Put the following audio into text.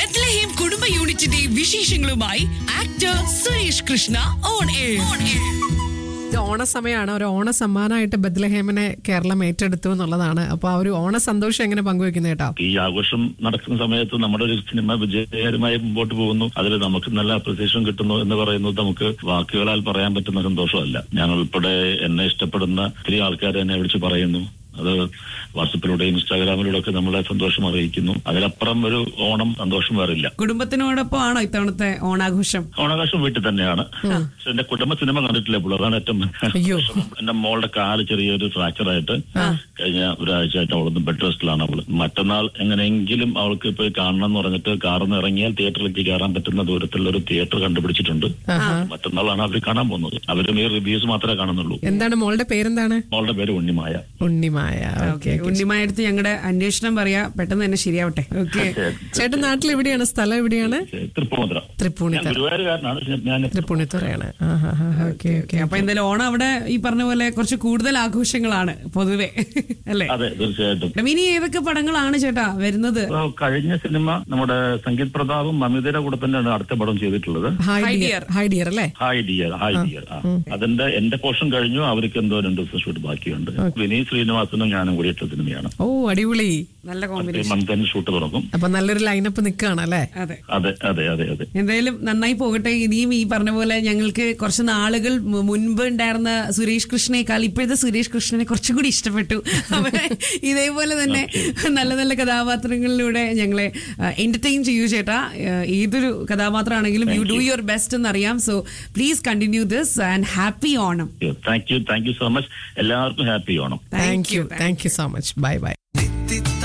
ബെത്ലഹേം കുടുംബ യൂണിറ്റിന്റെ വിശേഷങ്ങളുമായി actor Suresh Krishna on air ഇത് ഓണസമയമാണ് ഒരു ഓണ സമ്മാനമായിട്ട് ബദ്ലഹേമിനെ കേരളം ഏറ്റെടുത്തു എന്നുള്ളതാണ് അപ്പൊ ആ ഒരു ഓണ സന്തോഷം എങ്ങനെ പങ്കുവെക്കുന്ന കേട്ടോ ഈ ആഘോഷം നടക്കുന്ന സമയത്ത് നമ്മുടെ ഒരു സിനിമ വിജയകരമായി മുമ്പോട്ട് പോകുന്നു അതിൽ നമുക്ക് നല്ല അപ്രിസിയേഷൻ കിട്ടുന്നു എന്ന് പറയുന്നത് നമുക്ക് വാക്കുകളാൽ പറയാൻ പറ്റുന്ന സന്തോഷമല്ല ഞാൻ ഉൾപ്പെടെ എന്നെ ഇഷ്ടപ്പെടുന്ന ഒത്തിരി ആൾക്കാർ എന്നെ വിളിച്ച് പറയുന്നു അത് വാട്സപ്പിലൂടെയും ഇൻസ്റ്റാഗ്രാമിലൂടെ ഒക്കെ നമ്മളെ സന്തോഷം അറിയിക്കുന്നു അതിലപ്പുറം ഒരു ഓണം സന്തോഷം വേറില്ല കുടുംബത്തിനോടൊപ്പം ആണോ ഇത്തവണത്തെ ഓണാഘോഷം ഓണാഘോഷം വീട്ടിൽ തന്നെയാണ് പക്ഷെ എന്റെ കുടുംബ സിനിമ കണ്ടിട്ടില്ല ഇപ്പോൾ അതാണ് ഏറ്റവും അയ്യോ. എന്റെ മോളുടെ കാല് ചെറിയൊരു ഫ്രാക്ചർ ആയിട്ട് കഴിഞ്ഞ ഒരാഴ്ചയായിട്ട് അവളൊന്ന് ബെഡ് റെസ്റ്റിലാണ് അവള് മറ്റന്നാൾ എങ്ങനെയെങ്കിലും അവൾക്ക് പോയി കാണണം എന്ന് പറഞ്ഞിട്ട് കാറിൽ നിന്ന് ഇറങ്ങിയാൽ തിയേറ്ററിലേക്ക് കയറാൻ പറ്റുന്ന ദൂരത്തിലുള്ള ഒരു തിയേറ്റർ കണ്ടുപിടിച്ചിട്ടുണ്ട് മറ്റന്നാളാണ് അവർ കാണാൻ പോകുന്നത് അവരും ഈ റിവ്യൂസ് മാത്രമേ കാണുന്നുള്ളൂ എന്താണ് മോളുടെ പേരെന്താണ് മോളുടെ പേര് ഉണ്ണിമായ ഉണ്ണിമായ ഓക്കെ ഓക്കെ ഉണ്ണിമായടുത്ത് ഞങ്ങളുടെ അന്വേഷണം പറയാ പെട്ടെന്ന് തന്നെ ശരിയാവട്ടെ ഓക്കെ ചേട്ടൻ നാട്ടിൽ എവിടെയാണ് സ്ഥലം എവിടെയാണ് തൃപ്പൂണിത്തുറ ഞാൻ തൃപ്പൂണിത്തറ ഗുരുവായൂരുകാരനാണ് പക്ഷെ ഞാൻ തൃപ്പൂണിത്തുറയാണ് ഓക്കെ ഓക്കെ അപ്പൊ എന്തായാലും ഓണം അവിടെ ഈ പറഞ്ഞ പോലെ കുറച്ച് കൂടുതൽ ആഘോഷങ്ങളാണ് പൊതുവെ അല്ലേ അതെ തീർച്ചയായിട്ടും ഇനി ഏതൊക്കെ പടങ്ങളാണ് ചേട്ടാ വരുന്നത് ഇപ്പൊ കഴിഞ്ഞ സിനിമ നമ്മുടെ സംഗീത് പ്രതാപും മമിതയുടെ കൂടെ തന്നെയാണ് അടുത്ത പടം ചെയ്തിട്ടുള്ളത് hi Hi dear hi dear അല്ലേ ഹായ് ഡിയർ ഹായ് ഡിയർ ആ അതിന്റെ എന്റെ പോർഷൻ കഴിഞ്ഞു അവർക്ക് എന്തോ രണ്ട് ദിവസം ഷൂട്ട് ബാക്കിയുണ്ട് വിനീത് ശ്രീനിവാസനും ഞാനും കൂടി ഇട്ട സിനിമയാണ് ഓ അടിപൊളി നല്ല കോമ്പിനേഷൻ മന്ത് തന്നെ ഷൂട്ട് തുടങ്ങും അപ്പൊ നല്ലൊരു ലൈനപ്പ് നിൽക്കുകയാണ് അല്ലേ അതെ അതെ അതെ അതെ അതെ എന്തായാലും നന്നായി പോകട്ടെ ഇനിയും ഈ പറഞ്ഞ പോലെ ഞങ്ങൾക്ക് കുറച്ച് നാളുകൾ മു- മുൻപ് ഉണ്ടായിരുന്ന സുരേഷ് കൃഷ്ണനേക്കാൾ ഇപ്പോഴത്തെ സുരേഷ് കൃഷ്ണനെ കുറച്ചും കൂടി ഇഷ്ടപ്പെട്ടു അവരെ ഇതേപോലെ തന്നെ നല്ല നല്ല കഥാപാത്രങ്ങളിലൂടെ ഞങ്ങളെ എന്റർടൈൻ ചെയ്യൂ ചേട്ടാ ഏഹ് ഏതൊരു കഥാപാത്രമാണെങ്കിലും യു ഡു യുവർ ബെസ്റ്റ് എന്നറിയാം so please continue this and happy Onam thank you thank you so much എല്ലാവർക്കും happy Onam thank you thank you so much bye by